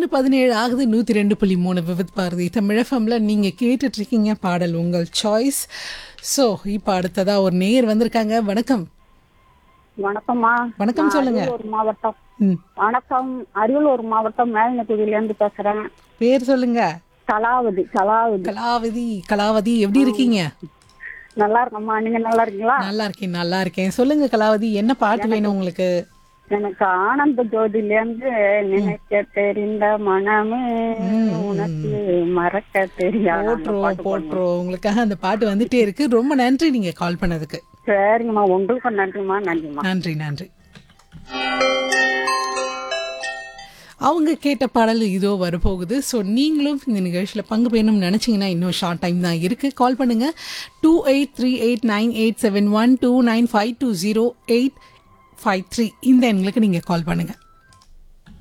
பன்னெண்டு பதினேழு ஆகுது நூற்றி ரெண்டு புள்ளி மூணு விவித் பாரதி தமிழஃபம்ல நீங்கள் கேட்டுட்ருக்கீங்க பாடல் உங்கள் சாய்ஸ் ஸோ இப்போ அடுத்ததா ஒரு நேயர் வந்திருக்காங்க வணக்கம் வணக்கம்மா வணக்கம் நான் சொல்லுங்க. அரியலூர் மாவட்டம் ம் வணக்கம் அரியலூர் மாவட்டம் மேல்நகுதியில இருந்து பேசுறேன் பேர் சொல்லுங்க கலாவதி கலாவதி கலாவதி கலாவதி எப்படி இருக்கீங்க நல்லா இருக்கம்மா நீங்க நல்லா இருக்கீங்களா நல்லா இருக்கேன் நல்லா இருக்கேன் சொல்லுங்க கலாவதி என்ன பாட்டு வேணும் உங்களுக்கு எனக்கு ஆனந்த ஜோதியில இருந்து நினைக்க தெரிந்த மனமே உனக்கு மறக்க தெரியாது அந்த போட்டுருவோம் பாட்டு போடுங்க. போட்டுருவோம் உங்களுக்காக அந்த பாட்டு வந்துட்டே இருக்கு ரொம்ப நன்றி நீங்க கால் பண்ணதுக்கு சரிங்கம்மா உங்களுக்கும் நன்றிம்மா நன்றிம்மா நன்றி நன்றி அவங்க கேட்ட பாடல் இதோ வரப்போகுது ஸோ நீங்களும் இந்த நிகழ்ச்சியில் பங்கு பெறணும்னு நினச்சிங்கன்னா இன்னும் ஷார்ட் டைம் தான் இருக்குது கால் பண்ணுங்கள் two eight three eight nine eight seven one two nine five two zero eight five three இந்த எண்களுக்கு நீங்கள் கால் பண்ணுங்கள்